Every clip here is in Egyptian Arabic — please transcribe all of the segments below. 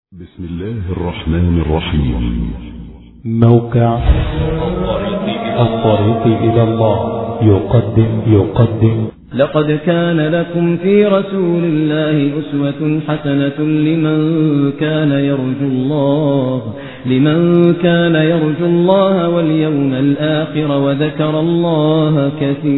بسم الله الرحمن الرحيم موقع الطريق إلى الله يقدم يقدم لقد كان لكم في رسول الله أسوة حسنة لمن كان يرجو الله لمن كان يرجو الله واليوم الآخر وذكر الله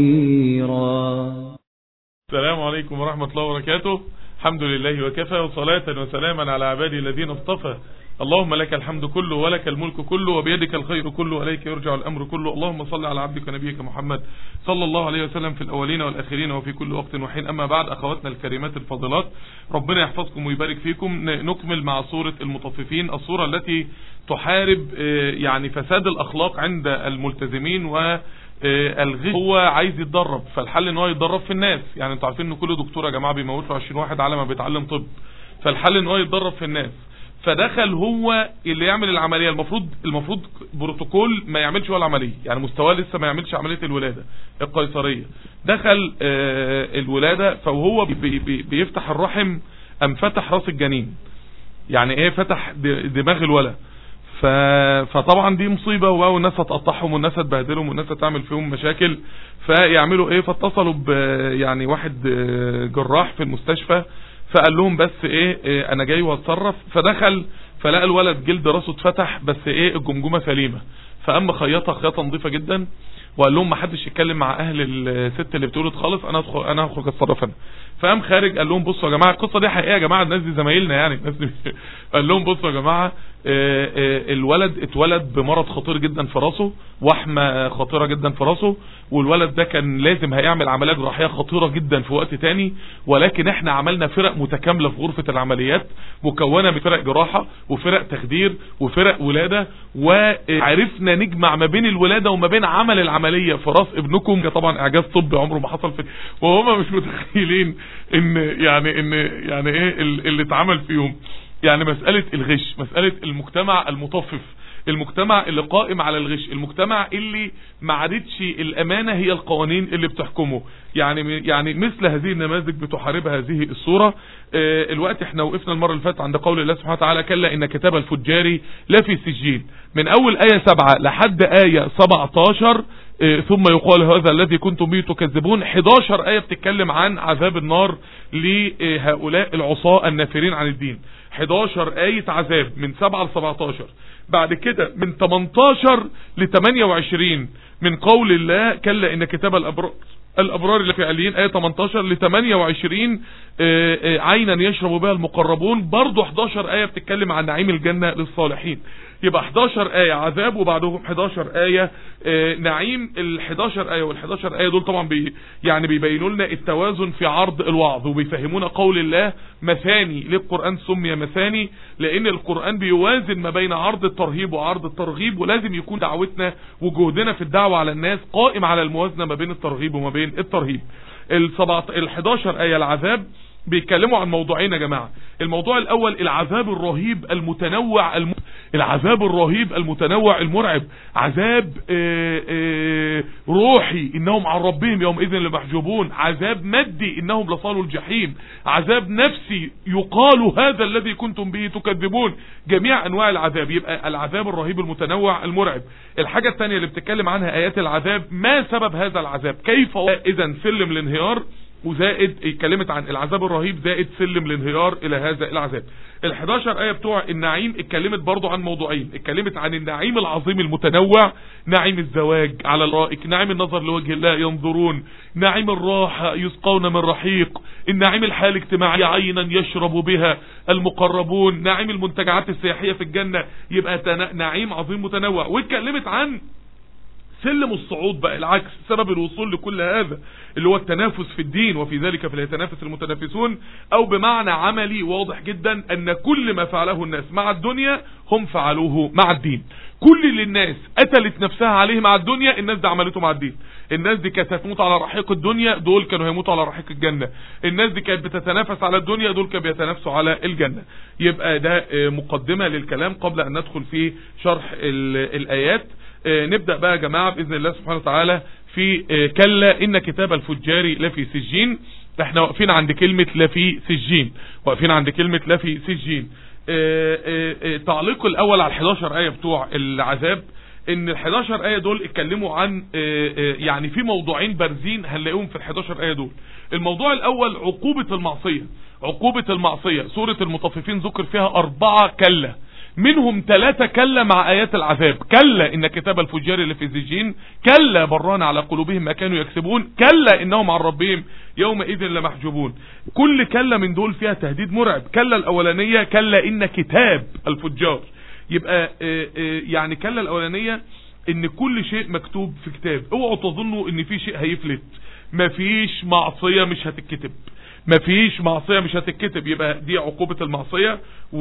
كثيرا السلام عليكم ورحمة الله وبركاته الحمد لله وكفى وصلاة وسلاما على عبادي الذين اصطفى اللهم لك الحمد كله ولك الملك كله وبيدك الخير كله وإليك يرجع الأمر كله اللهم صل على عبدك ونبيك محمد صلى الله عليه وسلم في الأولين والآخرين وفي كل وقت وحين أما بعد أخواتنا الكريمات الفاضلات ربنا يحفظكم ويبارك فيكم نكمل مع صورة المطففين الصورة التي تحارب آه، يعني فساد الأخلاق عند الملتزمين و الغش هو عايز يتدرب فالحل ان هو يتدرب في الناس يعني انتوا عارفين ان كل دكتور يا جماعه بيموت له 20 واحد على ما بيتعلم طب فالحل ان هو يتدرب في الناس فدخل هو اللي يعمل العمليه المفروض المفروض بروتوكول ما يعملش ولا عمليه يعني مستواه لسه ما يعملش عمليه الولاده القيصريه دخل آه، الولاده فهو بي بي بيفتح الرحم ام فتح راس الجنين يعني ايه فتح د- دماغ الولد ف... فطبعا دي مصيبة واو الناس هتقطعهم والناس هتبهدلهم والناس هتعمل فيهم مشاكل فيعملوا ايه فاتصلوا ب يعني واحد آه، جراح في المستشفى فقال لهم بس ايه, إيه انا جاي واتصرف فدخل فلقى الولد جلد راسه اتفتح بس ايه الجمجمة سليمة فقام خيطها خياطة نظيفة جدا وقال لهم ما حدش يتكلم مع اهل الست اللي بتولد خالص انا ادخل انا هخرج اتصرف انا فقام خارج قال لهم بصوا يا جماعه القصه دي حقيقيه يا جماعه الناس دي زمايلنا يعني الناس دي قال لهم بصوا يا جماعه آه، آه، الولد اتولد بمرض خطير جدا في راسه وحمه خطيره جدا في راسه والولد ده كان لازم هيعمل عمليه جراحيه خطيره جدا في وقت تاني ولكن احنا عملنا فرق متكامله في غرفه العمليات مكونه من فرق جراحه وفرق تخدير وفرق ولاده وعرفنا نجمع ما بين الولاده وما بين عمل العمليه في راس ابنكم ده طبعا اعجاز طبي عمره ما حصل في وهم مش متخيلين ان يعني ان يعني ايه ال- اللي اتعمل فيهم يعني مسألة الغش مسألة المجتمع المطفف المجتمع اللي قائم على الغش المجتمع اللي ما عادتش الامانه هي القوانين اللي بتحكمه يعني يعني مثل هذه النماذج بتحارب هذه الصوره آه، الوقت احنا وقفنا المره اللي فاتت عند قول الله سبحانه وتعالى كلا ان كتاب الفجار لا في سجين من اول ايه 7 لحد ايه 17 آه، ثم يقال هذا الذي كنتم به تكذبون 11 ايه بتتكلم عن عذاب النار لهؤلاء العصاة النافرين عن الدين 11 آية عذاب من 7 ل 17 بعد كده من 18 ل 28 من قول الله كلا إن كتاب الأبرار الأبرار اللي في عليين آية 18 ل 28 آه، آه، عينا يشرب بها المقربون برضو 11 آية بتتكلم عن نعيم الجنة للصالحين يبقى 11 آية عذاب وبعدهم 11 آية آه، نعيم ال 11 آية وال 11 آية دول طبعا بي يعني بيبينوا لنا التوازن في عرض الوعظ وبيفهمونا قول الله مثاني ليه القرآن سمي مثاني لأن القرآن بيوازن ما بين عرض الترهيب وعرض الترغيب ولازم يكون دعوتنا وجهدنا في الدعوة على الناس قائم على الموازنة ما بين الترغيب وما بين الترهيب ال 17 ال 11 آية العذاب بيتكلموا عن موضوعين يا جماعة الموضوع الاول العذاب الرهيب المتنوع الم... العذاب الرهيب المتنوع المرعب عذاب آه، آه، روحي انهم عن ربهم يومئذ لمحجوبون عذاب مادي انهم لصالوا الجحيم عذاب نفسي يقال هذا الذي كنتم به تكذبون جميع انواع العذاب يبقى العذاب الرهيب المتنوع المرعب الحاجة الثانية اللي بتتكلم عنها ايات العذاب ما سبب هذا العذاب كيف اذا سلم الانهيار وزائد اتكلمت عن العذاب الرهيب زائد سلم الانهيار الى هذا العذاب ال 11 ايه بتوع النعيم اتكلمت برضو عن موضوعين اتكلمت عن النعيم العظيم المتنوع نعيم الزواج على الرائك نعيم النظر لوجه الله ينظرون نعيم الراحة يسقون من رحيق النعيم الحياة الاجتماعية عينا يشرب بها المقربون نعيم المنتجعات السياحية في الجنة يبقى تنا- نعيم عظيم متنوع واتكلمت عن سلم الصعود بقى العكس سبب الوصول لكل هذا اللي هو التنافس في الدين وفي ذلك فليتنافس المتنافسون او بمعنى عملي واضح جدا ان كل ما فعله الناس مع الدنيا هم فعلوه مع الدين كل اللي الناس قتلت نفسها عليه مع الدنيا الناس دي عملته مع الدين الناس دي كانت هتموت على رحيق الدنيا دول كانوا هيموتوا على رحيق الجنة الناس دي كانت بتتنافس على الدنيا دول كانوا بيتنافسوا على الجنة يبقى ده آه، مقدمة للكلام قبل ان ندخل في شرح ال- الايات آه، نبدأ بقى يا جماعة بإذن الله سبحانه وتعالى في آه، كلا إن كتاب الفجار لفي سجين احنا واقفين عند كلمة لفي سجين واقفين عند كلمة لفي سجين آه، آه، آه، تعليق الاول على ال 11 ايه بتوع العذاب ان ال 11 ايه دول اتكلموا عن آه، آه، يعني في موضوعين بارزين هنلاقيهم في ال 11 ايه دول الموضوع الاول عقوبة المعصية عقوبة المعصية سورة المطففين ذكر فيها اربعة كلا منهم ثلاثة كلا مع آيات العذاب كلا إن كتاب الفجار اللي في الزجين كلا بران على قلوبهم ما كانوا يكسبون كلا إنهم عن ربهم يومئذ لمحجوبون كل كلا من دول فيها تهديد مرعب كلا الأولانية كلا إن كتاب الفجار يبقى آه، آه، يعني كلا الأولانية إن كل شيء مكتوب في كتاب اوعوا تظنوا إن في شيء هيفلت مفيش معصية مش هتتكتب مفيش معصية مش هتتكتب يبقى دي عقوبة المعصية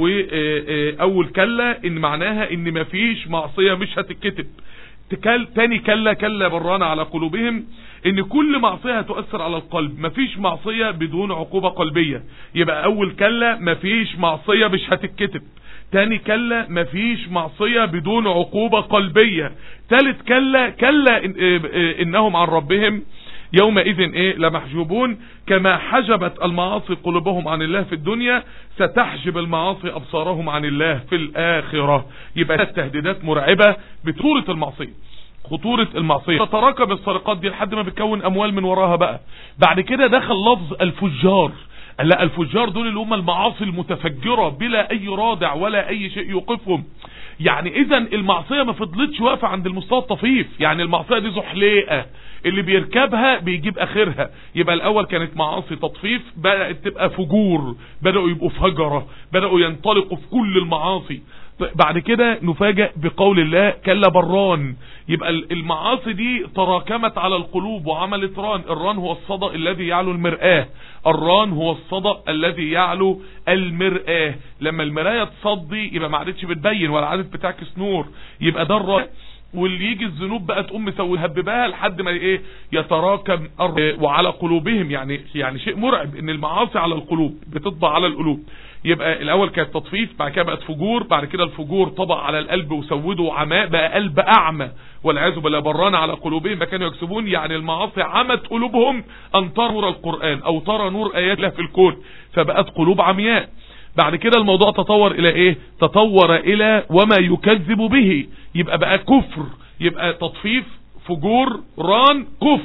واول كلا ان معناها ان مفيش معصية مش هتتكتب تكل تاني كلا كلا بران على قلوبهم ان كل معصية هتؤثر على القلب مفيش معصية بدون عقوبة قلبية يبقى اول كلا مفيش معصية مش هتتكتب تاني كلا مفيش معصية بدون عقوبة قلبية تالت كلا كلا إن إيه إيه انهم عن ربهم يومئذ ايه لمحجوبون كما حجبت المعاصي قلوبهم عن الله في الدنيا ستحجب المعاصي ابصارهم عن الله في الاخرة يبقى التهديدات مرعبة بطورة المعصية خطورة المعصية تتراكم السرقات دي لحد ما بتكون اموال من وراها بقى بعد كده دخل لفظ الفجار لا الفجار دول اللي هم المعاصي المتفجرة بلا اي رادع ولا اي شيء يوقفهم يعني اذا المعصية ما فضلتش واقفة عند المستوى الطفيف يعني المعصية دي زحليقة اللي بيركبها بيجيب اخرها يبقى الاول كانت معاصي تطفيف بدأت تبقى فجور بدأوا يبقوا فجرة بدأوا ينطلقوا في كل المعاصي بعد كده نفاجأ بقول الله كلا بران يبقى المعاصي دي تراكمت على القلوب وعملت ران الران هو الصدى الذي يعلو المرآة الران هو الصدى الذي يعلو المرآة لما المراية تصدي يبقى ما عادتش بتبين ولا عادت بتعكس نور يبقى ده الران واللي يجي الذنوب بقى تقوم مسوي هببها لحد ما ايه يتراكم وعلى قلوبهم يعني يعني شيء مرعب ان المعاصي على القلوب بتطبع على القلوب يبقى الاول كانت تطفيف بعد كده بقت فجور بعد كده الفجور طبع على القلب وسوده وعماء بقى قلب اعمى والعياذ بالله بران على قلوبهم ما كانوا يكسبون يعني المعاصي عمت قلوبهم ان ترى نور القران او ترى نور ايات الله في الكون فبقت قلوب عمياء بعد كده الموضوع تطور الى ايه تطور الى وما يكذب به يبقى بقى كفر يبقى تطفيف فجور ران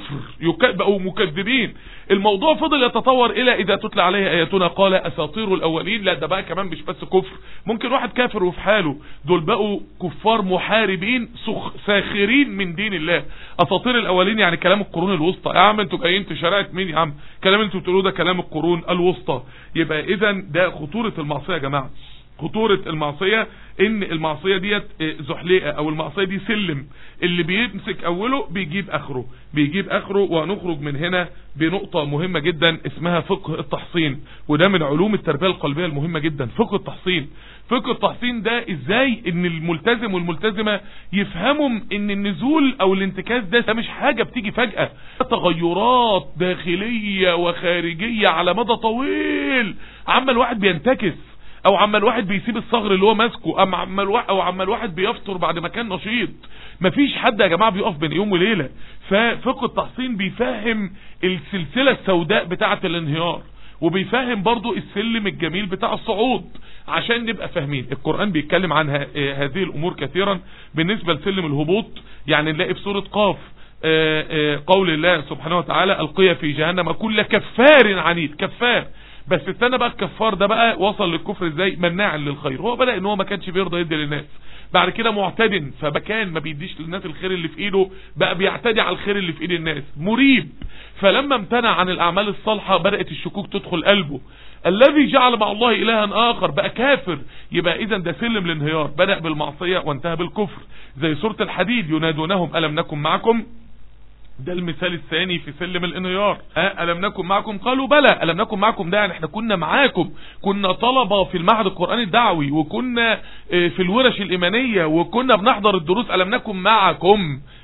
كفر بقوا مكذبين الموضوع فضل يتطور الى اذا تتلى عليه اياتنا قال اساطير الاولين لا ده بقى كمان مش بس كفر ممكن واحد كافر وفي حاله دول بقوا كفار محاربين ساخرين من دين الله اساطير الاولين يعني كلام القرون الوسطى يا عم انتوا جايين شريعه مين يا عم كلام انتوا بتقولوه ده كلام القرون الوسطى يبقى اذا ده خطوره المعصيه يا جماعه خطورة المعصية ان المعصية ديت زحليقة او المعصية دي سلم اللي بيمسك اوله بيجيب اخره بيجيب اخره وهنخرج من هنا بنقطة مهمة جدا اسمها فقه التحصين وده من علوم التربية القلبية المهمة جدا فقه التحصين فقه التحصين ده ازاي ان الملتزم والملتزمة يفهموا ان النزول او الانتكاس ده, ده مش حاجة بتيجي فجأة تغيرات داخلية وخارجية على مدى طويل عما الواحد بينتكس او عما الواحد بيسيب الصغر اللي هو ماسكه ام عما الواحد او عما الواحد بيفطر بعد ما كان نشيط مفيش حد يا جماعه بيقف بين يوم وليله ففقه التحصين بيفهم السلسله السوداء بتاعه الانهيار وبيفهم برضو السلم الجميل بتاع الصعود عشان نبقى فاهمين القرآن بيتكلم عن هذه الامور كثيرا بالنسبة لسلم الهبوط يعني نلاقي في سورة قاف قول الله سبحانه وتعالى القي في جهنم كل كفار عنيد كفار بس استنى بقى الكفار ده بقى وصل للكفر ازاي مناع للخير هو بدأ ان هو ما كانش بيرضى يدي للناس بعد كده معتد فبكان ما بيديش للناس الخير اللي في ايده بقى بيعتدي على الخير اللي في ايد الناس مريب فلما امتنع عن الاعمال الصالحة بدأت الشكوك تدخل قلبه الذي جعل مع الله الها اخر بقى كافر يبقى اذا ده سلم الانهيار بدأ بالمعصية وانتهى بالكفر زي سورة الحديد ينادونهم ألم نكن معكم ده المثال الثاني في سلم الانهيار ها ألم نكن معكم قالوا بلى ألم نكن معكم ده يعني احنا كنا معاكم كنا طلبة في المعهد القرآني الدعوي وكنا في الورش الإيمانية وكنا بنحضر الدروس ألم نكن معكم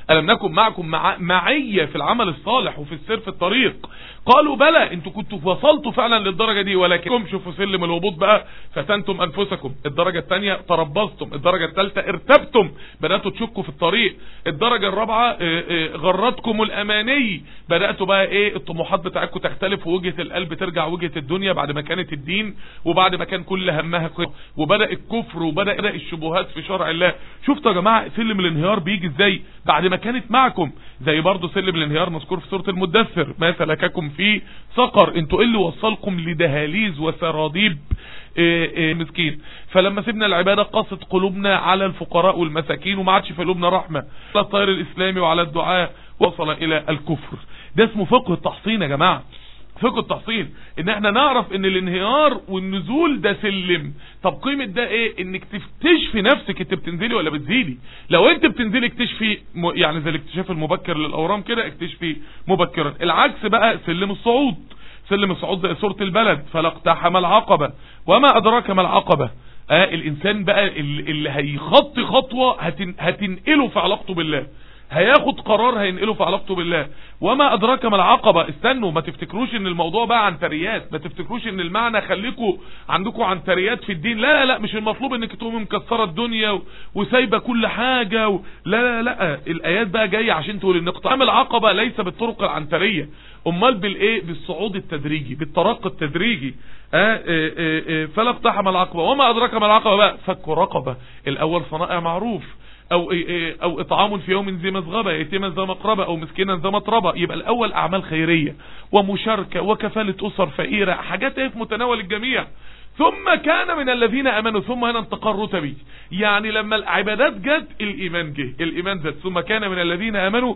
ألم نكن معكم مع معية في العمل الصالح وفي السير في الطريق قالوا بلى انتوا كنتوا وصلتوا فعلا للدرجة دي ولكنكم شوفوا سلم الهبوط بقى فتنتم أنفسكم الدرجة الثانية تربصتم الدرجة الثالثة ارتبتم بدأتوا تشكوا في الطريق الدرجة الرابعة اه اه غرتكم الأماني بدأتوا بقى ايه الطموحات بتاعتكم تختلف ووجهة القلب ترجع وجهة الدنيا بعد ما كانت الدين وبعد ما كان كل همها وبدأ الكفر وبدأ الشبهات في شرع الله شفتوا يا جماعة سلم الانهيار بيجي ازاي بعد ما كانت معكم زي برضه سلم الانهيار مذكور في سورة المدثر ما سلككم في سقر انتوا ايه اللي وصلكم لدهاليز وسراديب إيه إيه مسكين فلما سيبنا العبادة قصت قلوبنا على الفقراء والمساكين وما عادش في قلوبنا رحمة على الطير الاسلامي وعلى الدعاء وصل الى الكفر ده اسمه فقه التحصين يا جماعة فقه التحصين ان احنا نعرف ان الانهيار والنزول ده سلم طب قيمة ده ايه انك تكتشفي نفسك انت بتنزلي ولا بتزيدي لو انت بتنزلي اكتشفي يعني زي الاكتشاف المبكر للاورام كده اكتشفي مبكرا العكس بقى سلم الصعود سلم الصعود زي سورة البلد فلا اقتحم العقبة وما ادراك ما العقبة آه الانسان بقى اللي هيخطي خطوة هتن هتنقله في علاقته بالله هياخد قرار هينقله في علاقته بالله وما ادراك ما العقبة استنوا ما تفتكروش ان الموضوع بقى عنتريات ما تفتكروش ان المعنى خليكوا عندكم عنتريات في الدين لا لا لا مش المطلوب انك تقومي مكسره الدنيا و... وسايبه كل حاجة و... لا لا لا الايات بقى جايه عشان تقول ان اقتحام العقبة ليس بالطرق العنترية امال بالايه بالصعود التدريجي بالترقي التدريجي آه آه آه فلا اقتحم العقبة وما ادراك ما العقبة بقى فك رقبة الاول صنائع معروف او او اطعام في يوم ذي مسغبة يتيما ذا مقربة او مسكينا ذا مطربة يبقى الاول اعمال خيرية ومشاركة وكفالة اسر فقيرة حاجات ايه في متناول الجميع ثم كان من الذين امنوا ثم هنا انتقال رتبي يعني لما العبادات جت الايمان جه الايمان زاد ثم كان من الذين امنوا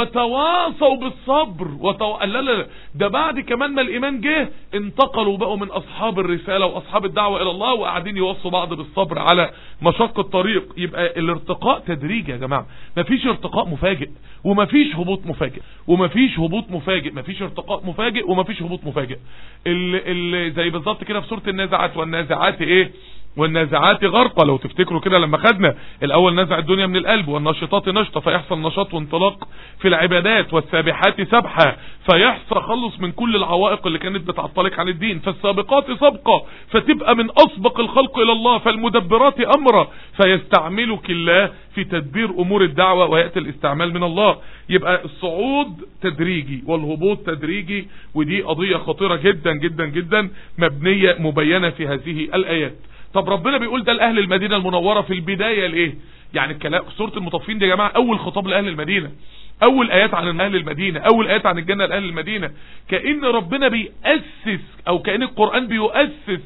وتواصوا بالصبر وتو... لا لا لا ده بعد كمان ما الايمان جه انتقلوا بقوا من اصحاب الرساله واصحاب الدعوه الى الله وقاعدين يوصوا بعض بالصبر على مشق الطريق يبقى الارتقاء تدريجي يا جماعه مفيش ارتقاء مفاجئ ومفيش هبوط مفاجئ ومفيش هبوط مفاجئ مفيش ارتقاء مفاجئ ومفيش هبوط مفاجئ ال... ال... زي بالظبط كده في سوره النازعات والنازعات ايه والنازعات غرقة لو تفتكروا كده لما خدنا الاول نزع الدنيا من القلب والنشطات نشطة فيحصل نشاط وانطلاق في العبادات والسابحات سبحة فيحصل تخلص من كل العوائق اللي كانت بتعطلك عن الدين فالسابقات سبقة فتبقى من اسبق الخلق الى الله فالمدبرات امرا فيستعملك الله في تدبير امور الدعوة ويأتي الاستعمال من الله يبقى الصعود تدريجي والهبوط تدريجي ودي قضية خطيرة جدا جدا جدا مبنية مبينة في هذه الايات طب ربنا بيقول ده لأهل المدينة المنورة في البداية لإيه يعني الكلام سورة المطفين دي يا جماعة أول خطاب لأهل المدينة أول آيات عن أهل المدينة أول آيات عن الجنة لأهل المدينة كأن ربنا بيأسس أو كأن القرآن بيؤسس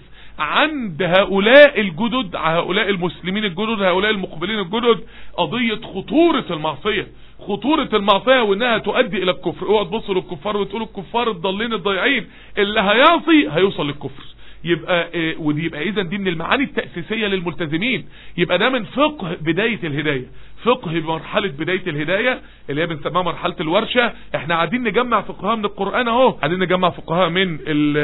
عند هؤلاء الجدد هؤلاء المسلمين الجدد هؤلاء المقبلين الجدد قضية خطورة المعصية خطورة المعصية وانها تؤدي الى الكفر اوعى تبصوا للكفار وتقولوا الكفار الضالين الضايعين اللي هيعصي هيوصل للكفر يبقى إيه ودي يبقى اذا دي من المعاني التأسيسية للملتزمين يبقى ده من فقه بداية الهداية فقه مرحلة بداية الهداية اللي هي بنسميها مرحلة الورشة احنا قاعدين نجمع فقهها من القرآن اهو قاعدين نجمع فقهها من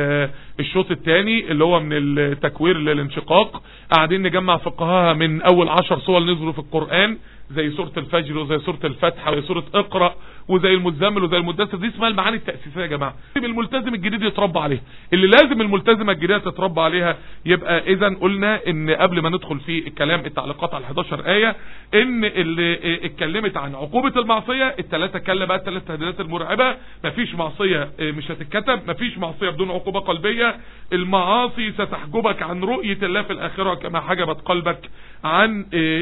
الشوط الثاني اللي هو من التكوير للانشقاق قاعدين نجمع فقهها من اول عشر صور نزلوا في القرآن زي سورة الفجر وزي سورة الفتح وزي سورة اقرأ وزي المزمل وزي المدثر دي اسمها المعاني التأسيسية يا جماعة الملتزم الجديد يتربى عليها اللي لازم الملتزمة الجديدة تتربى عليها يبقى اذا قلنا ان قبل ما ندخل في الكلام التعليقات على 11 آية ان اللي اتكلمت عن عقوبة المعصية الثلاثة كلا بقى الثلاث تهديدات المرعبة مفيش معصية مش هتتكتب مفيش معصية بدون عقوبة قلبية المعاصي ستحجبك عن رؤية الله في الآخرة كما حجبت قلبك عن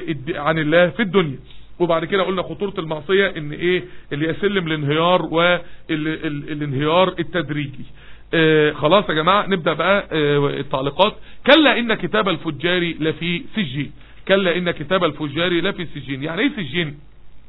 عن الله في الدنيا وبعد كده قلنا خطورة المعصية ان ايه اللي يسلم الانهيار والانهيار التدريجي آه خلاص يا جماعة نبدأ بقى آه التعليقات كلا ان كتاب الفجار لفي سجين كلا ان كتاب الفجار لفي سجين يعني ايه سجين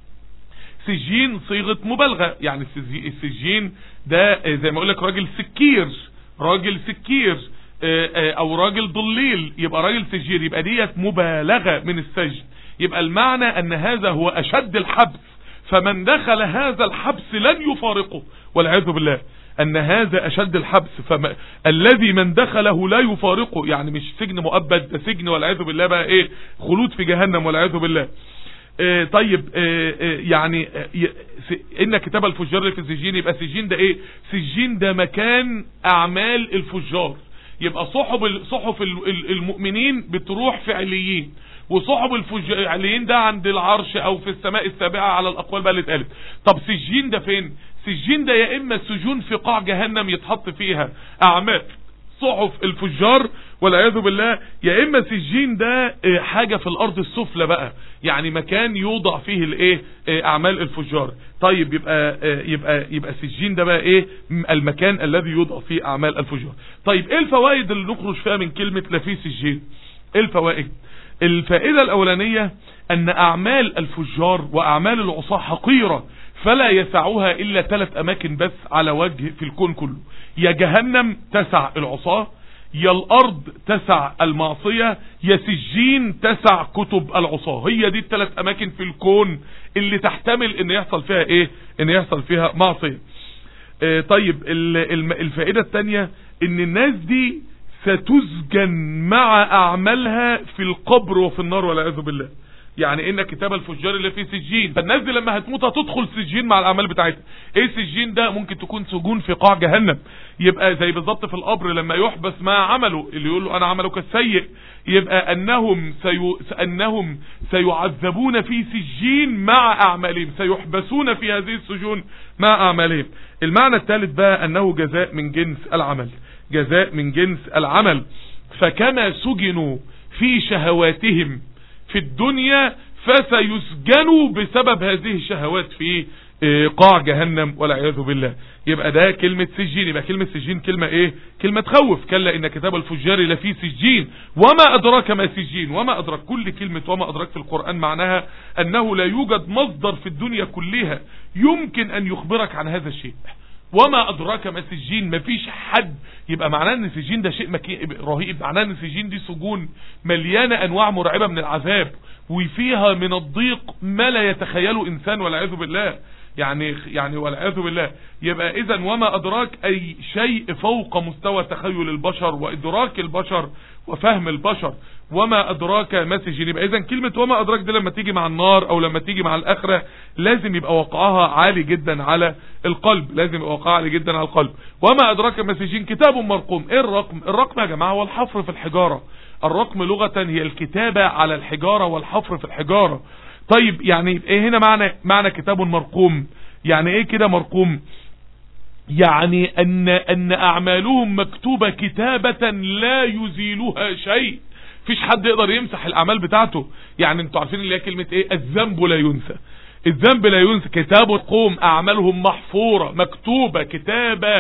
سجين صيغة مبالغة يعني السجين ده زي ما اقول لك راجل سكير راجل سكير او راجل ضليل يبقى راجل سجير يبقى ديت مبالغة من السجن يبقى المعنى ان هذا هو اشد الحبس فمن دخل هذا الحبس لن يفارقه والعياذ بالله ان هذا اشد الحبس فما الذي من دخله لا يفارقه يعني مش سجن مؤبد ده سجن والعياذ بالله بقى ايه خلود في جهنم والعياذ بالله آه طيب آه آه يعني آه ي- س- ان كتاب الفجار اللي في سجين يبقى سجين ده ايه سجين ده مكان اعمال الفجار يبقى صحب ال- صحف ال- ال- المؤمنين بتروح في عليين وصحب الفجاريين ده عند العرش او في السماء السابعة على الاقوال بقى اللي اتقالت طب سجين ده فين سجين ده يا اما سجون في قاع جهنم يتحط فيها اعمال صحف الفجار والعياذ بالله يا اما سجين ده آه، حاجة في الارض السفلى بقى يعني مكان يوضع فيه الايه آه، اعمال الفجار طيب يبقى آه، يبقى يبقى سجين ده بقى ايه م- المكان الذي يوضع فيه اعمال الفجار طيب ايه الفوائد اللي نخرج فيها من كلمة لفي سجين ايه الفوائد الفائدة الاولانية ان اعمال الفجار واعمال العصاة حقيرة فلا يسعها الا ثلاث اماكن بس على وجه في الكون كله يا جهنم تسع العصاة يا الارض تسع المعصية يا سجين تسع كتب العصاة هي دي الثلاث اماكن في الكون اللي تحتمل ان يحصل فيها ايه ان يحصل فيها معصية آه، طيب ال- الم- الفائدة التانية ان الناس دي ستسجن مع اعمالها في القبر وفي النار والعياذ بالله يعني ان كتاب الفجار اللي فيه سجين فالناس دي لما هتموت هتدخل سجين مع الاعمال بتاعتها ايه السجين ده ممكن تكون سجون في قاع جهنم يبقى زي بالظبط في القبر لما يحبس ما عمله اللي يقول له انا عملك السيء يبقى انهم سيو انهم سيعذبون في سجين مع اعمالهم سيحبسون في هذه السجون مع اعمالهم المعنى الثالث بقى انه جزاء من جنس العمل جزاء من جنس العمل فكما سجنوا في شهواتهم في الدنيا فسيسجنوا بسبب هذه الشهوات في آه، قاع جهنم والعياذ بالله يبقى ده كلمة سجين يبقى كلمة سجين كلمة ايه كلمة تخوف كلا ان كتاب الفجار لفي سجين وما ادراك ما سجين وما ادراك كل كلمة وما ادراك في القرآن معناها انه لا يوجد مصدر في الدنيا كلها يمكن ان يخبرك عن هذا الشيء وما ادراك ما سجين مفيش حد يبقى معناه ان سجين ده شيء مكي... رهيب معناه ان سجين دي سجون مليانه انواع مرعبه من العذاب وفيها من الضيق ما لا يتخيله انسان والعياذ بالله يعني يعني والعياذ بالله يبقى اذا وما ادراك اي شيء فوق مستوى تخيل البشر وادراك البشر وفهم البشر وما ادراك ما سجين يبقى اذا كلمه وما ادراك دي لما تيجي مع النار او لما تيجي مع الاخره لازم يبقى وقعها عالي جدا على القلب لازم يبقى وقعها عالي جدا على القلب وما ادراك ما سجين كتاب مرقوم ايه الرقم الرقم يا جماعه هو الحفر في الحجاره الرقم لغه هي الكتابه على الحجاره والحفر في الحجاره طيب يعني ايه هنا معنى معنى كتاب مرقوم يعني ايه كده مرقوم يعني ان ان اعمالهم مكتوبة كتابة لا يزيلها شيء فيش حد يقدر يمسح الاعمال بتاعته يعني انتوا عارفين اللي هي كلمة ايه الذنب لا ينسى الذنب لا ينسى كتاب قوم اعمالهم محفورة مكتوبة كتابة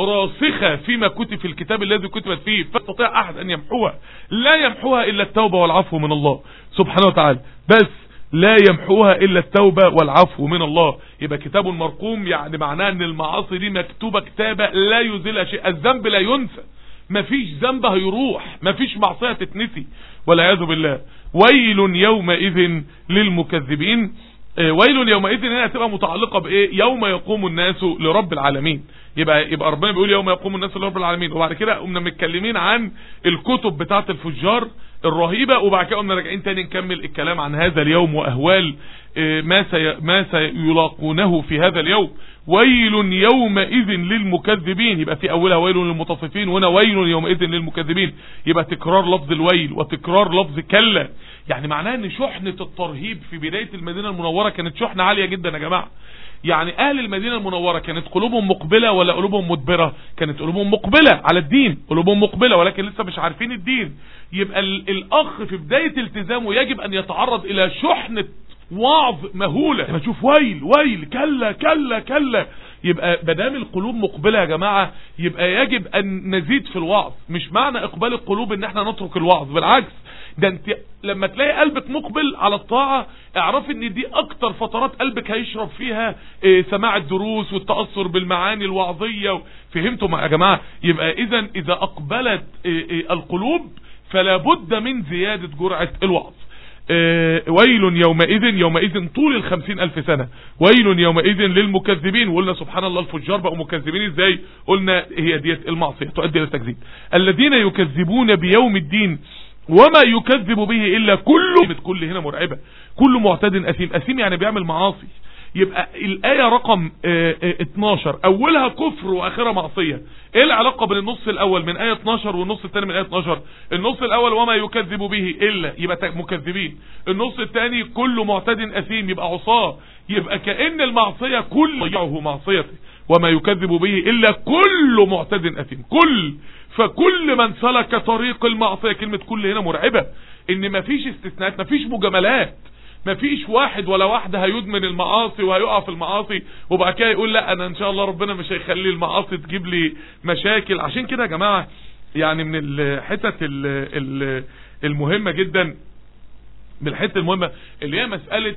راسخة فيما كتب في الكتاب الذي كتبت فيه فاستطيع احد ان يمحوها لا يمحوها الا التوبة والعفو من الله سبحانه وتعالى بس لا يمحوها الا التوبة والعفو من الله يبقى كتاب مرقوم يعني معناه ان المعاصي دي مكتوبة كتابة لا يزيلها شيء الذنب لا ينسى مفيش ذنب هيروح مفيش معصية تتنسي والعياذ بالله ويل يومئذ للمكذبين آه، ويل يومئذ هنا هتبقى متعلقة بايه يوم يقوم الناس لرب العالمين يبقى يبقى ربنا بيقول يوم يقوم الناس لرب العالمين وبعد كده قمنا متكلمين عن الكتب بتاعه الفجار الرهيبة وبعد كده قمنا راجعين تاني نكمل الكلام عن هذا اليوم واهوال آه، ما سي ما سيلاقونه في هذا اليوم ويل يومئذ للمكذبين يبقى في اولها ويل للمتصفين وهنا ويل يومئذ للمكذبين يبقى تكرار لفظ الويل وتكرار لفظ كلا يعني معناه ان شحنة الترهيب في بداية المدينة المنورة كانت شحنة عالية جدا يا جماعة يعني اهل المدينة المنورة كانت قلوبهم مقبلة ولا قلوبهم مدبرة كانت قلوبهم مقبلة على الدين قلوبهم مقبلة ولكن لسه مش عارفين الدين يبقى ال- الاخ في بداية التزامه يجب ان يتعرض الى شحنة وعظ مهولة لما تشوف ويل ويل كلا كلا كلا يبقى مدام القلوب مقبلة يا جماعة يبقى يجب ان نزيد في الوعظ مش معنى اقبال القلوب ان احنا نترك الوعظ بالعكس ده انت لما تلاقي قلبك مقبل على الطاعة اعرف ان دي اكتر فترات قلبك هيشرب فيها اه سماع الدروس والتأثر بالمعاني الوعظية فهمتوا يا جماعة يبقى اذا اذا اقبلت اه اه القلوب فلا بد من زيادة جرعة الوعظ آه، ويل يومئذ يومئذ طول الخمسين ألف سنة ويل يومئذ للمكذبين وقلنا سبحان الله الفجار بقوا مكذبين ازاي قلنا هي ديت المعصية تؤدي إلى التكذيب الذين يكذبون بيوم الدين وما يكذب به الا كل كل هنا مرعبة كل معتد اثيم اثيم يعني بيعمل معاصي يبقى الآية رقم اه اه 12 أولها كفر وآخرها معصية إيه العلاقة بين النص الأول من آية 12 والنص الثاني من آية 12 النص الأول وما يكذب به إلا يبقى مكذبين النص الثاني كل معتد أثيم يبقى عصاه يبقى كأن المعصية كل ضيعه معصيته وما يكذب به إلا كل معتد أثيم كل فكل من سلك طريق المعصية كلمة كل هنا مرعبة إن مفيش استثناءات مفيش مجاملات مفيش واحد ولا واحدة هيدمن المعاصي وهيقع في المعاصي وبعد كده يقول لا انا ان شاء الله ربنا مش هيخلي المعاصي تجيب لي مشاكل عشان كده يا جماعة يعني من الحتت المهمة جدا من الحته المهمة اللي هي مسألة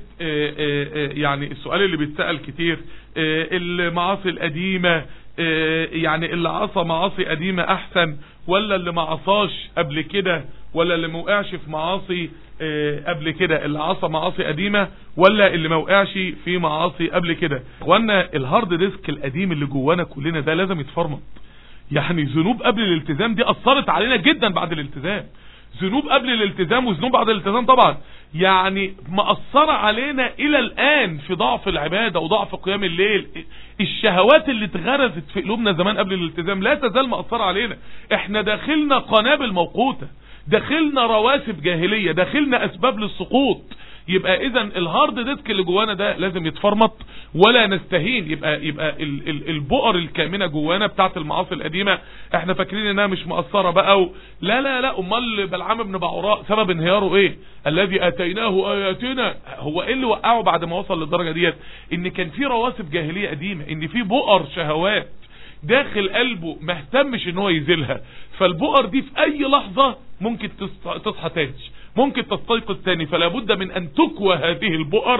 يعني السؤال اللي بيتسأل كتير المعاصي القديمة يعني اللي عصى معاصي قديمة احسن ولا اللي ما عصاش قبل كده ولا اللي ما وقعش في معاصي قبل كده اللي عصى معاصي قديمة ولا اللي ما وقعش في معاصي قبل كده وانا الهارد ديسك القديم اللي جوانا كلنا ده لازم يتفرمط يعني ذنوب قبل الالتزام دي اثرت علينا جدا بعد الالتزام ذنوب قبل الالتزام وذنوب بعد الالتزام طبعا يعني مأثرة علينا الى الان في ضعف العبادة وضعف قيام الليل الشهوات اللي اتغرزت في قلوبنا زمان قبل الالتزام لا تزال مأثرة علينا احنا داخلنا قنابل موقوتة داخلنا رواسب جاهلية داخلنا اسباب للسقوط يبقى اذا الهارد ديسك اللي جوانا ده لازم يتفرمط ولا نستهين يبقى يبقى ال ال البؤر الكامنه جوانا بتاعت المعاصي القديمه احنا فاكرين انها مش مؤثره بقى و... لا لا لا امال بلعام بن بعوراء سبب انهياره ايه الذي اتيناه اياتنا هو ايه اللي وقعه بعد ما وصل للدرجه ديت ان كان في رواسب جاهليه قديمه ان في بؤر شهوات داخل قلبه ما اهتمش ان هو يزيلها فالبؤر دي في اي لحظه ممكن تصحى تاني ممكن تستيقظ تاني فلا بد من ان تكوى هذه البؤر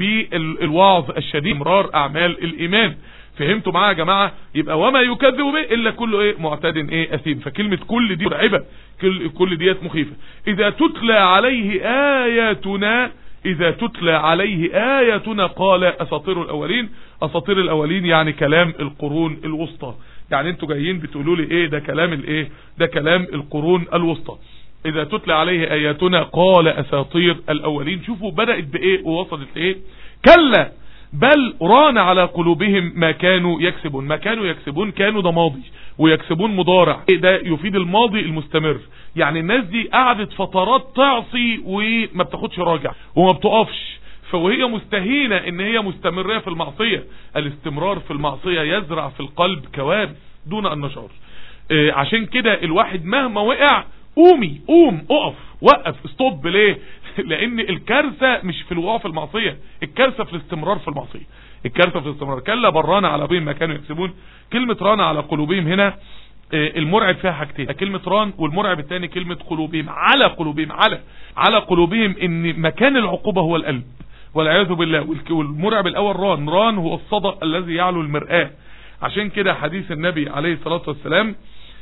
بالوعظ الشديد امرار اعمال الايمان فهمتوا معايا يا جماعه يبقى وما يكذب به الا كله ايه معتد ايه اثيم فكلمه كل دي مرعبه كل كل ديت مخيفه اذا تتلى عليه اياتنا اذا تتلى عليه اياتنا قال اساطير الاولين اساطير الاولين يعني كلام القرون الوسطى يعني انتوا جايين بتقولوا لي ايه ده كلام الايه ده كلام القرون الوسطى اذا تتلى عليه اياتنا قال اساطير الاولين شوفوا بدأت بايه ووصلت لايه كلا بل ران على قلوبهم ما كانوا يكسبون ما كانوا يكسبون كانوا ده ماضي ويكسبون مضارع إيه ده يفيد الماضي المستمر يعني الناس دي قعدت فترات تعصي وما بتاخدش راجع وما بتقفش فوهي مستهينة ان هي مستمرة في المعصية الاستمرار في المعصية يزرع في القلب كوارث دون ان نشعر إيه عشان كده الواحد مهما وقع قومي قوم اقف وقف استوب ليه لان الكارثة مش في الوقوع في المعصية الكارثة في الاستمرار في المعصية الكارثة في الاستمرار كلا برانا على قلوبهم ما كانوا يكسبون كلمة رانا على قلوبهم هنا المرعب فيها حاجتين كلمة ران والمرعب الثاني كلمة قلوبهم على قلوبهم على على قلوبهم ان مكان العقوبة هو القلب والعياذ بالله والمرعب الاول ران ران هو الصدى الذي يعلو المرآة عشان كده حديث النبي عليه الصلاة والسلام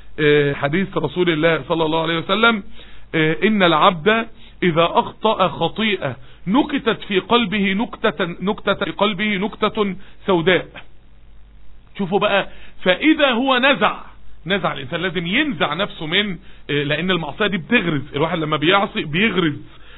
حديث رسول الله صلى الله عليه وسلم ان العبد اذا اخطأ خطيئة نكتت في قلبه نكتة, نكتة في قلبه نكتة سوداء شوفوا بقى فاذا هو نزع نزع الانسان لازم ينزع نفسه من لان المعصية دي بتغرز الواحد لما بيعصي بيغرز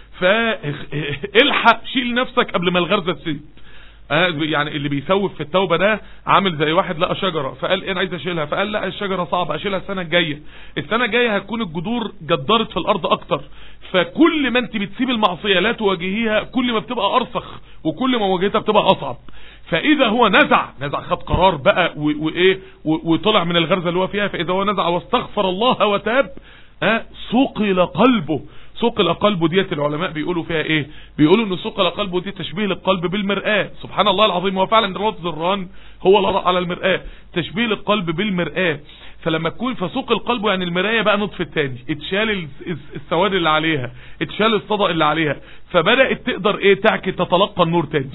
فالحق شيل نفسك قبل ما الغرزة تسيب يعني اللي بيسوف في التوبة ده عامل زي واحد لقى شجرة فقال ايه انا عايز اشيلها فقال لا الشجرة صعبة اشيلها السنة الجاية السنة الجاية هتكون الجذور جدرت في الارض اكتر فكل ما انت بتسيب المعصية لا تواجهيها كل ما بتبقى ارسخ وكل ما واجهتها بتبقى اصعب فاذا هو نزع نزع خد قرار بقى وايه وطلع من الغرزة اللي هو فيها فاذا هو نزع واستغفر الله وتاب ها صقل قلبه ثقل قلبه ديت العلماء بيقولوا فيها ايه بيقولوا ان ثقل قلبه دي تشبيه للقلب بالمرآة سبحان الله العظيم هو فعلا لفظ الران هو على المرآة تشبيه للقلب بالمرآة فلما تكون فسوق القلب يعني المراية بقى نطف التاني اتشال السواد اللي عليها اتشال الصدى اللي عليها فبدأت تقدر ايه تعكي تتلقى النور تاني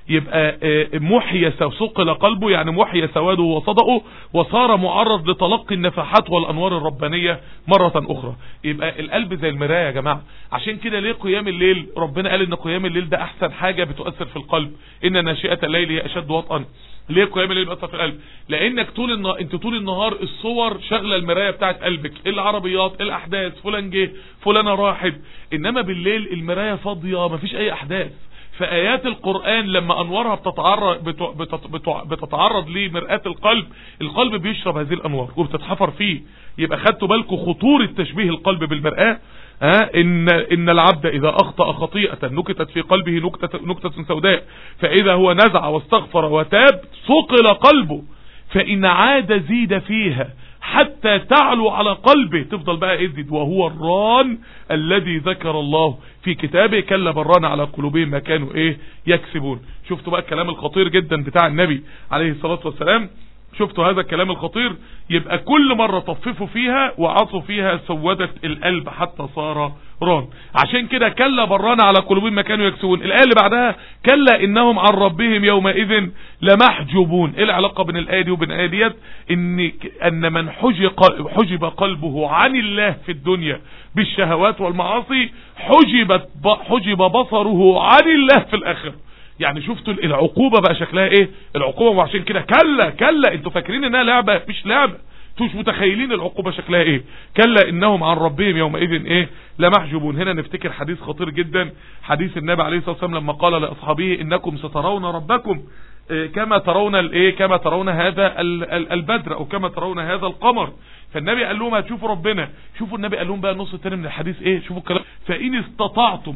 يبقى آه، محي ثقل قلبه يعني محي سواده وصدقه وصار معرض لتلقي النفحات والانوار الربانيه مره اخرى يبقى القلب زي المرايه يا جماعه عشان كده ليه قيام الليل ربنا قال ان قيام الليل ده احسن حاجه بتؤثر في القلب ان ناشئه الليل هي اشد وطئا ليه قيام الليل بيأثر في القلب لانك طول النهار انت طول النهار الصور شغله المرايه بتاعت قلبك العربيات الاحداث فلان جه فلانه راحت انما بالليل المرايه فاضيه مفيش اي احداث فآيات القرآن لما أنوارها بتتعرض, بتو- بتت- بتو- بتتعرض لمرآة القلب القلب بيشرب هذه الأنوار وبتتحفر فيه يبقى خدتوا بالكم خطورة تشبيه القلب بالمرآة ها إن, إن العبد إذا أخطأ خطيئة نكتت في قلبه نكتة, نكتة سوداء فإذا هو نزع واستغفر وتاب صقل قلبه فإن عاد زيد فيها حتى تعلو على قلبه تفضل بقى ازد وهو الران الذي ذكر الله في كتابه كلا بران على قلوبهم ما كانوا ايه يكسبون شفتوا بقى الكلام الخطير جدا بتاع النبي عليه الصلاة والسلام شفتوا هذا الكلام الخطير يبقى كل مرة طففوا فيها وعصوا فيها سودت القلب حتى صار ران عشان كده كلا بران على قلوبهم ما كانوا يكسبون الآية اللي بعدها كلا إنهم عن ربهم يومئذ لمحجوبون ايه العلاقة بين الآية دي وبين الآية ديت ان ان من حجق حجب قلبه عن الله في الدنيا بالشهوات والمعاصي حجبت ب- حجب بصره عن الله في الآخرة يعني شفتوا العقوبة بقى شكلها ايه العقوبة وعشان كده كلا كلا انتوا فاكرين انها لعبة مش لعبة انتوا مش متخيلين العقوبة شكلها ايه كلا انهم عن ربهم يومئذ ايه لمحجوبون هنا نفتكر حديث خطير جدا حديث النبي عليه الصلاة والسلام لما قال لاصحابه انكم سترون ربكم إيه كما ترون الايه كما ترون هذا ال- ال- البدر او كما ترون هذا القمر فالنبي قال لهم هتشوفوا ربنا شوفوا النبي قال لهم بقى النص الثاني من الحديث ايه شوفوا الكلام فان استطعتم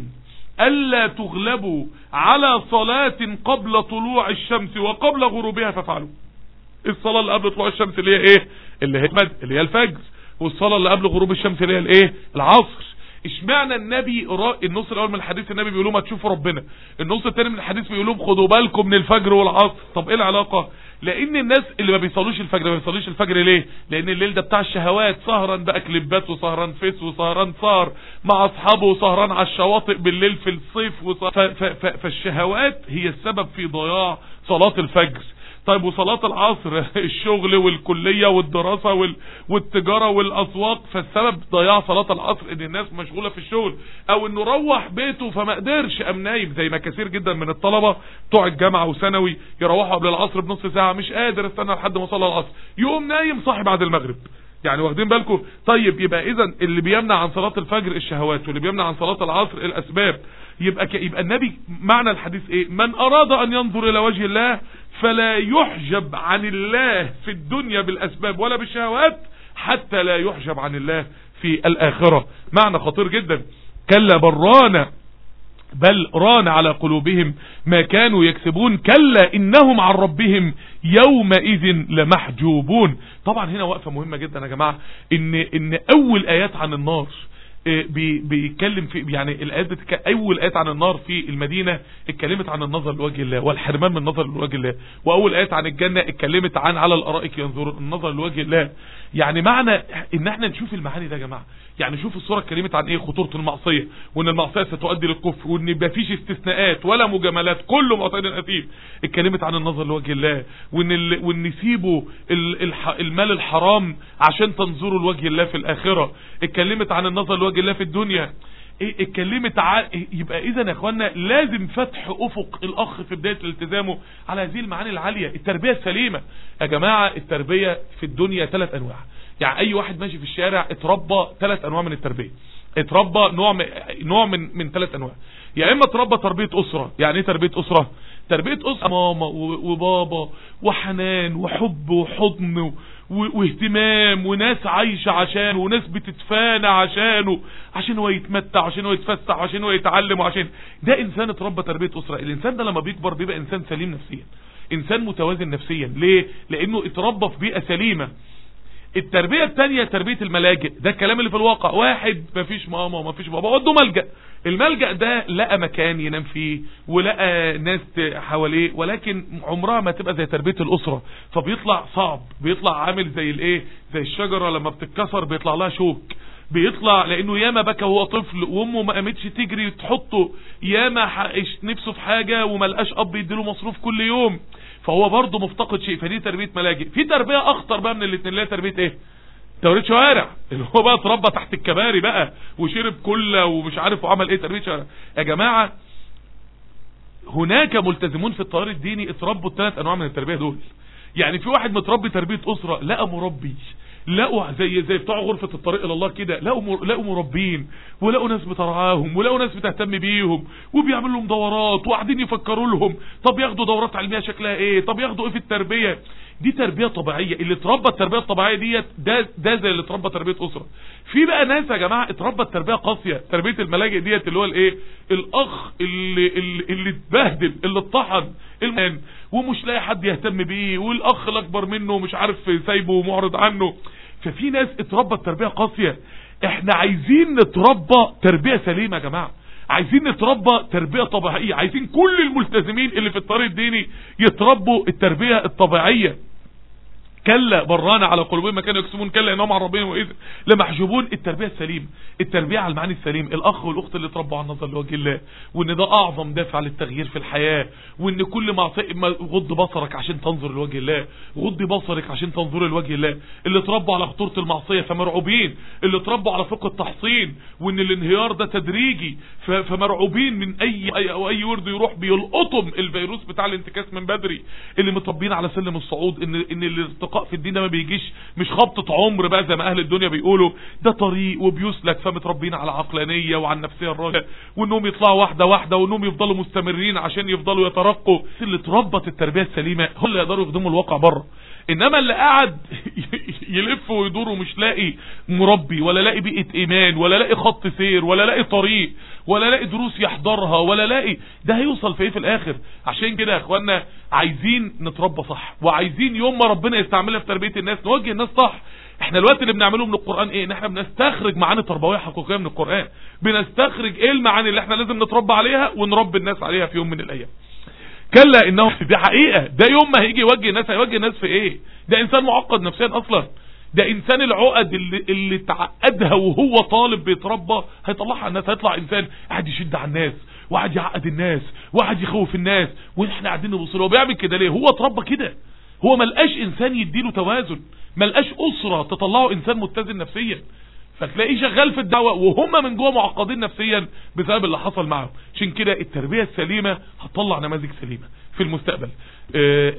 ألا تغلبوا على صلاة قبل طلوع الشمس وقبل غروبها فافعلوا الصلاة اللي قبل طلوع الشمس اللي هي ايه اللي هي مد اللي هي الفجر والصلاة اللي قبل غروب الشمس اللي هي الايه العصر اشمعنى النبي را... النص الاول من الحديث النبي بيقول لهم هتشوفوا ربنا النص الثاني من الحديث بيقول لهم خدوا بالكم من الفجر والعصر طب ايه العلاقة لان الناس اللي ما بيصلوش الفجر ما بيصلوش الفجر ليه لان الليل ده بتاع الشهوات سهران بقى كليبات وسهران فيس وسهران صار مع اصحابه وسهران على الشواطئ بالليل في الصيف وص... ف... ف... ف... فالشهوات هي السبب في ضياع صلاة الفجر طيب وصلاة العصر الشغل والكلية والدراسة وال... والتجارة والأسواق فالسبب ضياع صلاة العصر ان الناس مشغولة في الشغل او انه روح بيته فما قدرش قام نايم زي ما كثير جدا من الطلبة بتوع الجامعة وثانوي يروحوا قبل العصر بنص ساعة مش قادر استنى لحد ما صلى العصر يقوم نايم صاحي بعد المغرب يعني واخدين بالكم طيب يبقى اذا اللي بيمنع عن صلاة الفجر الشهوات واللي بيمنع عن صلاة العصر الاسباب يبقى ك... يبقى النبي معنى الحديث ايه من اراد ان ينظر الى وجه الله فلا يحجب عن الله في الدنيا بالاسباب ولا بالشهوات حتى لا يحجب عن الله في الاخرة معنى خطير جدا كلا بران بل ران على قلوبهم ما كانوا يكسبون كلا انهم عن ربهم يومئذ لمحجوبون طبعا هنا وقفة مهمة جدا يا جماعة ان ان اول ايات عن النار آه، بي- بيتكلم في يعني الايات بتك... اول ايات عن النار في المدينه اتكلمت عن النظر لوجه الله والحرمان من النظر لوجه الله واول ايات عن الجنه اتكلمت عن على الارائك ينظرون النظر لوجه الله يعني معنى ان احنا نشوف المعاني ده يا جماعه يعني شوف الصوره اتكلمت عن ايه خطوره المعصيه وان المعصيه ستؤدي للكفر وان ما فيش استثناءات ولا مجاملات كله معطيين اثيم اتكلمت عن النظر لوجه الله وان ال... وان نسيبوا ال... الح... المال الحرام عشان تنظروا لوجه الله في الاخره اتكلمت عن النظر لوجه الله في الدنيا إيه اتكلمت ع... يبقى اذا يا اخوانا لازم فتح افق الاخ في بدايه التزامه على هذه المعاني العاليه التربيه السليمه يا جماعه التربيه في الدنيا ثلاث انواع يعني اي واحد ماشي في الشارع اتربى ثلاث انواع من التربيه اتربى نوع من نوع من من ثلاث انواع يا اما اتربى تربيه اسره يعني ايه تربيه اسره تربيه اسره ماما و- وبابا وحنان وحب وحضن و- واهتمام وناس عايشة عشانه وناس بتتفانى عشانه عشان هو يتمتع عشان هو يتفسح عشان هو يتعلم وعشان ده انسان اتربى تربية اسرة الانسان ده لما بيكبر بيبقى انسان سليم نفسيا انسان متوازن نفسيا ليه لانه اتربى في بيئة سليمة التربية التانية تربية الملاجئ ده الكلام اللي في الواقع واحد مفيش ماما ومفيش بابا ودوا ملجأ الملجأ ده لقى مكان ينام فيه ولقى ناس ت- حواليه ولكن عمرها ما تبقى زي تربية الأسرة فبيطلع صعب بيطلع عامل زي الايه زي الشجرة لما بتتكسر بيطلع لها شوك بيطلع لانه ياما بكى وهو طفل وامه ما قامتش تجري تحطه ياما ح- نفسه في حاجة وملقاش اب يديله مصروف كل يوم فهو برضه مفتقد شيء فدي تربية ملاجئ في تربية اخطر بقى من الاتنين اللي هي تربية ايه تربية شوارع اللي هو بقى اتربى تحت الكباري بقى وشرب كله ومش عارف وعمل ايه تربية شوارع يا جماعة هناك ملتزمون في التيار الديني اتربوا الثلاث انواع من التربيه دول يعني في واحد متربي تربيه اسره لقى مربي لقوا زي زي بتوع غرفه الطريق الى الله كده لقوا مر... لقوا مربين ولقوا ناس بترعاهم ولقوا ناس بتهتم بيهم وبيعملوا لهم دورات وقاعدين يفكروا لهم طب ياخدوا دورات علميه شكلها ايه طب ياخدوا ايه في التربيه دي تربيه طبيعيه اللي اتربى التربيه الطبيعيه ديت ده ده زي اللي اتربى تربيه اسره في بقى ناس يا جماعه اتربى التربيه قاسيه تربيه الملاجئ ديت اللي هو الايه الاخ اللي اللي, اللي اتبهدل اللي اتطحن المان ومش لاقي حد يهتم بيه والاخ الاكبر منه مش عارف سايبه ومعرض عنه ففي ناس اتربى التربيه قاسيه احنا عايزين نتربى تربيه سليمه يا جماعه عايزين نتربى تربيه طبيعيه عايزين كل الملتزمين اللي في الطريق الديني يتربوا التربيه الطبيعيه كلا برانا على قلوبهم ما كانوا يكسبون كلا انهم عن ربهم واذ لمحجوبون التربيه السليمه التربيه على المعاني السليم الاخ والاخت اللي اتربوا على النظر لوجه الله وان ده اعظم دافع للتغيير في الحياه وان كل معصيه ما غض بصرك عشان تنظر لوجه الله غض بصرك عشان تنظر لوجه الله اللي اتربوا على خطوره المعصيه فمرعوبين اللي اتربوا على فقه التحصين وان الانهيار ده تدريجي ف- فمرعوبين من اي اي او اي ورد يروح بيلقطهم الفيروس بتاع الانتكاس من بدري اللي متربيين على سلم الصعود ان ان الارتقاء في الدين ده ما بيجيش مش خبطه عمر بقى زي ما اهل الدنيا بيقولوا ده طريق وبيسلك فمتربيين على عقلانيه وعلى النفسيه الراجعه وانهم يطلعوا واحده واحده وانهم يفضلوا مستمرين عشان يفضلوا يترقوا اللي اتربت التربيه السليمه هم اللي يقدروا يخدموا الواقع بره انما اللي قاعد يلف ويدور ومش لاقي مربي ولا لاقي بيئه ايمان ولا لاقي خط سير ولا لاقي طريق ولا لاقي دروس يحضرها ولا لاقي ده هيوصل في ايه في الاخر عشان كده يا اخوانا عايزين نتربى صح وعايزين يوم ما ربنا يستعملنا في تربيه الناس نوجه الناس صح احنا الوقت اللي بنعمله من القران ايه ان احنا بنستخرج معاني تربويه حقيقيه من القران بنستخرج ايه المعاني اللي احنا لازم نتربى عليها ونربي الناس عليها في يوم من الايام كلا انه دي حقيقة ده يوم ما هيجي يوجه الناس هيوجه الناس في ايه ده انسان معقد نفسيا اصلا ده انسان العقد اللي, اللي تعقدها وهو طالب بيتربى هيطلعها على الناس هيطلع انسان قاعد يشد على الناس وقاعد يعقد الناس وقاعد يخوف الناس واحنا قاعدين نبص له هو بيعمل كده ليه هو اتربى كده هو ملقاش انسان يديله توازن ملقاش اسره تطلعه انسان متزن نفسيا فتلاقيه شغال في الدعوة وهم من جوه معقدين نفسيا بسبب اللي حصل معهم عشان كده التربية السليمة هتطلع نماذج سليمة في المستقبل آآ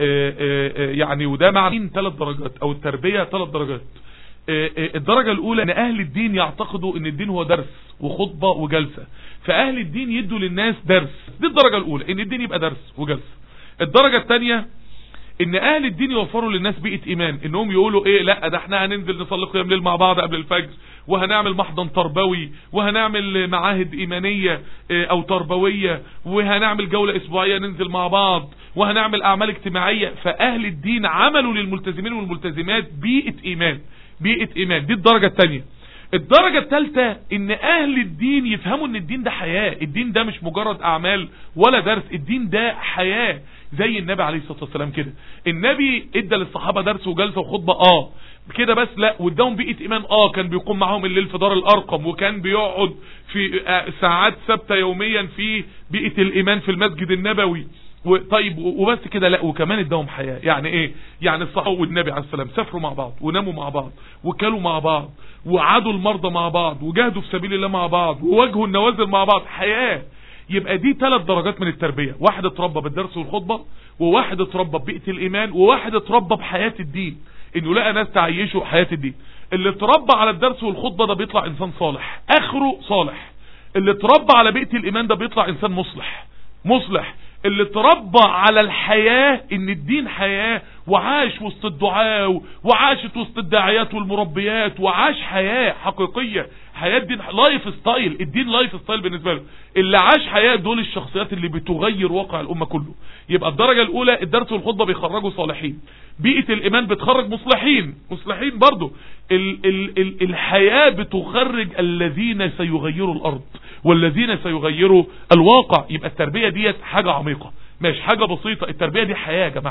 آآ يعني وده معنى ثلاث درجات او التربية ثلاث درجات آآ الدرجة الاولى ان اهل الدين يعتقدوا ان الدين هو درس وخطبة وجلسة فاهل الدين يدوا للناس درس دي الدرجة الاولى ان الدين يبقى درس وجلسة الدرجة الثانية ان اهل الدين يوفروا للناس بيئه ايمان انهم يقولوا ايه لا ده احنا هننزل نصلي قيام ليل مع بعض قبل الفجر وهنعمل محضن تربوي وهنعمل معاهد ايمانيه اه، او تربويه وهنعمل جوله اسبوعيه ننزل مع بعض وهنعمل اعمال اجتماعيه فاهل الدين عملوا للملتزمين والملتزمات بيئه ايمان بيئه ايمان دي الدرجه الثانيه الدرجة الثالثة ان اهل الدين يفهموا ان الدين ده حياة الدين ده مش مجرد اعمال ولا درس الدين ده حياة زي النبي عليه الصلاة والسلام كده النبي ادى للصحابة درس وجلسة وخطبة اه كده بس لا واداهم بيئة ايمان اه كان بيقوم معاهم الليل في دار الارقم وكان بيقعد في آه، ساعات ثابتة يوميا في بيئة الايمان في المسجد النبوي و- طيب و- وبس كده لا وكمان اداهم حياة يعني ايه يعني الصحابة والنبي عليه السلام سافروا مع بعض وناموا مع بعض وكلوا مع بعض وعادوا المرضى مع بعض وجاهدوا في سبيل الله مع بعض وواجهوا النوازل مع بعض حياة يبقى دي ثلاث درجات من التربية واحد اتربى بالدرس والخطبة وواحد اتربى ببيئة الايمان وواحد اتربى بحياة الدين انه لقى ناس تعيشه حياة الدين اللي اتربى على الدرس والخطبة ده بيطلع انسان صالح اخره صالح اللي اتربى على بيئة الايمان ده بيطلع انسان مصلح مصلح اللي اتربى على الحياة ان الدين حياة وعاش وسط الدعاء وعاشت وسط الداعيات والمربيات وعاش حياة حقيقية حياة دين لايف ستايل الدين لايف ستايل بالنسبة له اللي عاش حياة دول الشخصيات اللي بتغير واقع الامة كله يبقى الدرجة الاولى الدرس والخطبة بيخرجوا صالحين بيئة الايمان بتخرج مصلحين مصلحين برضو ال ال ال الحياة بتخرج الذين سيغيروا الارض والذين سيغيروا الواقع يبقى التربية ديت حاجة عميقة مش حاجة بسيطة التربية دي حياة يا جماعة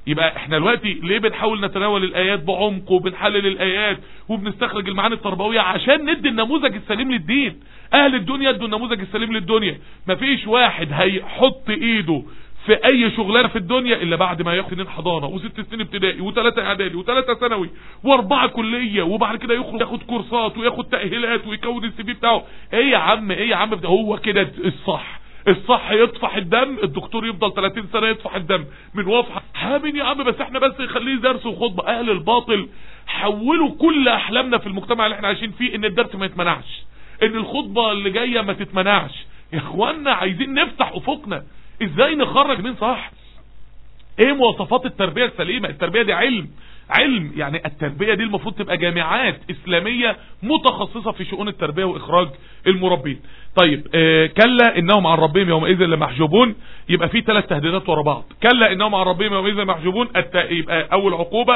يبقى احنا دلوقتي ليه بنحاول نتناول الايات بعمق وبنحلل الايات وبنستخرج المعاني التربويه عشان ندي النموذج السليم للدين اهل الدنيا ادوا النموذج السليم للدنيا مفيش واحد هيحط ايده في اي شغلانه في الدنيا الا بعد ما ياخد سنين حضانه وست سنين ابتدائي وثلاثه اعدادي وثلاثه ثانوي واربعه كليه وبعد كده يخرج ياخد كورسات وياخد تاهيلات ويكون السي في بتاعه ايه يا عم ايه يا عم هو كده الصح الصح يطفح الدم الدكتور يفضل 30 سنه يطفح الدم من وفحه حامين يا عم بس احنا بس نخليه درس وخطبه اهل الباطل حولوا كل احلامنا في المجتمع اللي احنا عايشين فيه ان الدرس ما يتمنعش ان الخطبه اللي جايه ما تتمنعش يا اخوانا عايزين نفتح افقنا ازاي نخرج مين صح ايه مواصفات التربيه السليمه التربيه دي علم علم يعني التربية دي المفروض تبقى جامعات اسلامية متخصصة في شؤون التربية واخراج المربين طيب آه كلا انهم عن ربهم يومئذ لمحجوبون يبقى في ثلاث تهديدات ورا بعض كلا انهم عن ربهم يومئذ لمحجوبون الت... يبقى اول عقوبة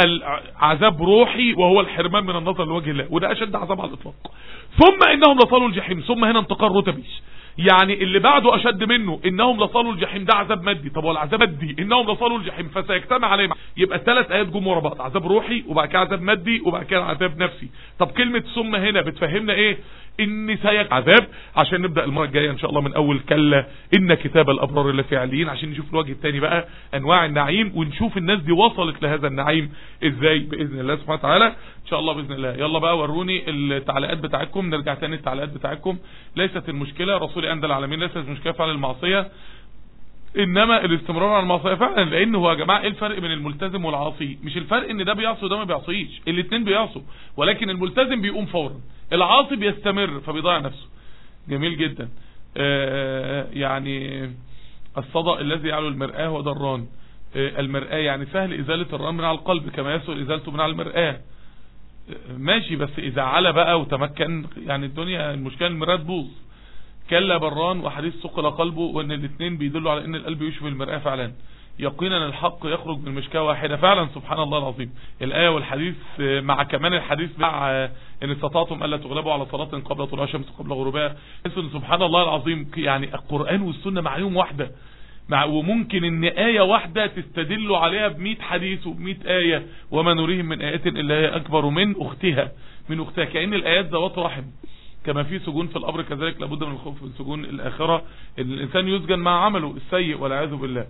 عذاب روحي وهو الحرمان من النظر لوجه الله وده اشد عذاب على الاطلاق ثم انهم لصالوا الجحيم ثم هنا انتقال رتبي يعني اللي بعده اشد منه انهم لصالوا الجحيم ده عذاب مادي طب هو العذاب مادي انهم لصالوا الجحيم فسيجتمع عليهم يبقى ثلاث ايات جم ورا بعض عذاب روحي وبعد كده عذاب مادي وبعد كده عذاب نفسي طب كلمه ثم هنا بتفهمنا ايه ان سيك عذاب عشان نبدا المره الجايه ان شاء الله من اول كلا ان كتاب الابرار لفي عليين عشان نشوف الوجه الثاني بقى انواع النعيم ونشوف الناس دي وصلت لهذا النعيم ازاي باذن الله سبحانه وتعالى ان شاء الله باذن الله يلا بقى وروني التعليقات بتاعتكم نرجع تاني التعليقات بتاعتكم ليست المشكله رسول اندى العالمين ليست المشكله فعل المعصيه انما الاستمرار على المعصيه فعلا لان هو يا جماعه ايه الفرق بين الملتزم والعاصي مش الفرق ان ده بيعصي وده ما بيعصيش الاثنين بيعصوا ولكن الملتزم بيقوم فورا العاصي بيستمر فبيضيع نفسه جميل جدا آه يعني الصدى الذي يعلو المرآة هو ده الران آه المرآة يعني سهل ازالة الران من على القلب كما يسهل ازالته من على المرآة ماشي بس اذا على بقى وتمكن يعني الدنيا المشكله المرآة تبوظ كلا بران وحديث ثقل قلبه وان الاثنين بيدلوا على ان القلب يشفي المرآة فعلا يقينا الحق يخرج من مشكاه واحدة فعلا سبحان الله العظيم الآية والحديث مع كمان الحديث مع ان استطعتم الا تغلبوا على صلاة قبل طلوع الشمس قبل غروبها سبحان الله العظيم يعني القرآن والسنة معلوم واحدة مع وممكن ان آية واحدة تستدلوا عليها بمئة حديث وبمئة آية وما نريهم من آيات إلا هي أكبر من أختها من أختها كأن الآيات ذوات رحم كما في سجون في الأمر كذلك لابد من الخوف من سجون الآخرة ان الإنسان يسجن مع عمله السيء والعياذ بالله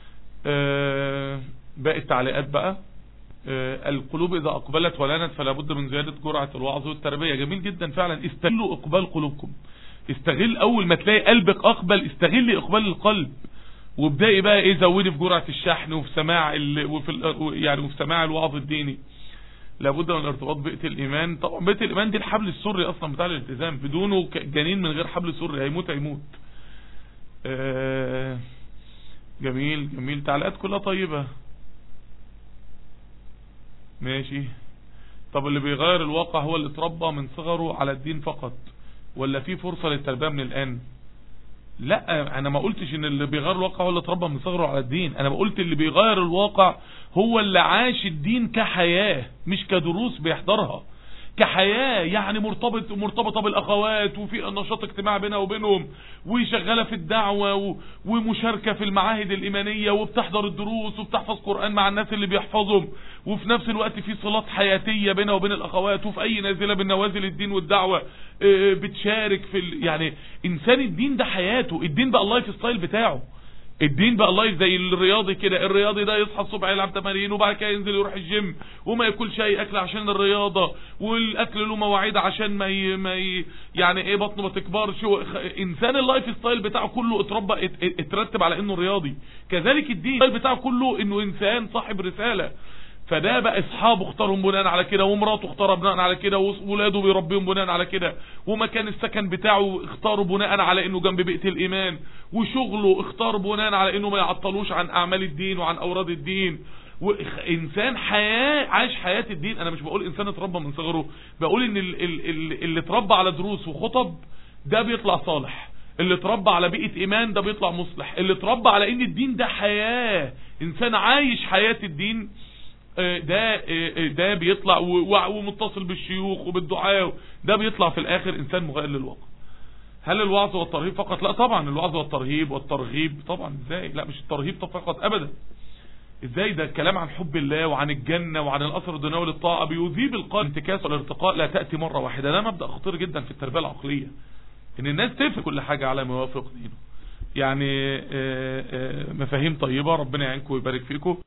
آه باقي التعليقات بقى آه القلوب إذا أقبلت ولانت فلا بد من زيادة جرعة الوعظ والتربية جميل جدا فعلا استغلوا إقبال قلوبكم استغل أول ما تلاقي قلبك أقبل استغل إقبال القلب وابدأي بقى ايه زودي في جرعة الشحن وفي سماع ال... وفي ال... يعني وفي سماع الوعظ الديني لابد من الارتباط بيئة الايمان طبعا بيئة الايمان دي الحبل السري اصلا بتاع الالتزام بدونه جنين من غير حبل سري هيموت هيموت آه جميل جميل تعليقات كلها طيبة ماشي طب اللي بيغير الواقع هو اللي اتربى من صغره على الدين فقط ولا في فرصة للتربية من الان لا انا ما قلتش ان اللي بيغير الواقع هو اللي اتربى من صغره على الدين انا قلت اللي بيغير الواقع هو اللي عاش الدين كحياة مش كدروس بيحضرها كحياة يعني مرتبط مرتبطة بالاخوات وفي نشاط اجتماعي بينها وبينهم وشغالة في الدعوة ومشاركة في المعاهد الايمانية وبتحضر الدروس وبتحفظ قرآن مع الناس اللي بيحفظهم وفي نفس الوقت في صلات حياتية بينها وبين الاخوات وفي اي نازلة من نوازل الدين والدعوة بتشارك في ال... يعني انسان الدين ده حياته الدين بقى اللايف ستايل بتاعه الدين بقى اللايف زي الرياضي كده الرياضي ده يصحى الصبح يلعب تمارين وبعد كده ينزل يروح الجيم وما ياكلش اي اكل عشان الرياضه والاكل له مواعيد عشان ما ي... ما ي... يعني ايه بطنه ما تكبرش و... انسان اللايف ستايل بتاعه كله اتربى ات... اترتب على انه رياضي كذلك الدين بتاعه كله انه انسان صاحب رساله فده بقى اصحابه اختارهم بناء على كده ومراته اختارها بناء على كده وولاده بيربيهم بناء على كده ومكان السكن بتاعه اختاره بناء على انه جنب بيئة الايمان وشغله اختار بناء على انه ما يعطلوش عن اعمال الدين وعن اوراد الدين وانسان حياة عاش حياة الدين انا مش بقول انسان اتربى من صغره بقول ان اللي اتربى على دروس وخطب ده بيطلع صالح اللي اتربى على بيئة ايمان ده بيطلع مصلح اللي اتربى على ان الدين ده حياة انسان عايش حياة الدين ده ده بيطلع ومتصل بالشيوخ وبالدعاء ده بيطلع في الاخر انسان مغير للواقع هل الوعظ والترهيب فقط لا طبعا الوعظ والترهيب والترغيب طبعا ازاي لا مش الترهيب فقط ابدا ازاي ده الكلام عن حب الله وعن الجنة وعن الاثر الدنيوي للطاعة بيذيب القلب انتكاس والارتقاء لا تأتي مرة واحدة ده مبدأ خطير جدا في التربية العقلية ان الناس تفهم كل حاجة على ما يوافق دينه يعني آه، آه، مفاهيم طيبة ربنا يعينكم ويبارك فيكم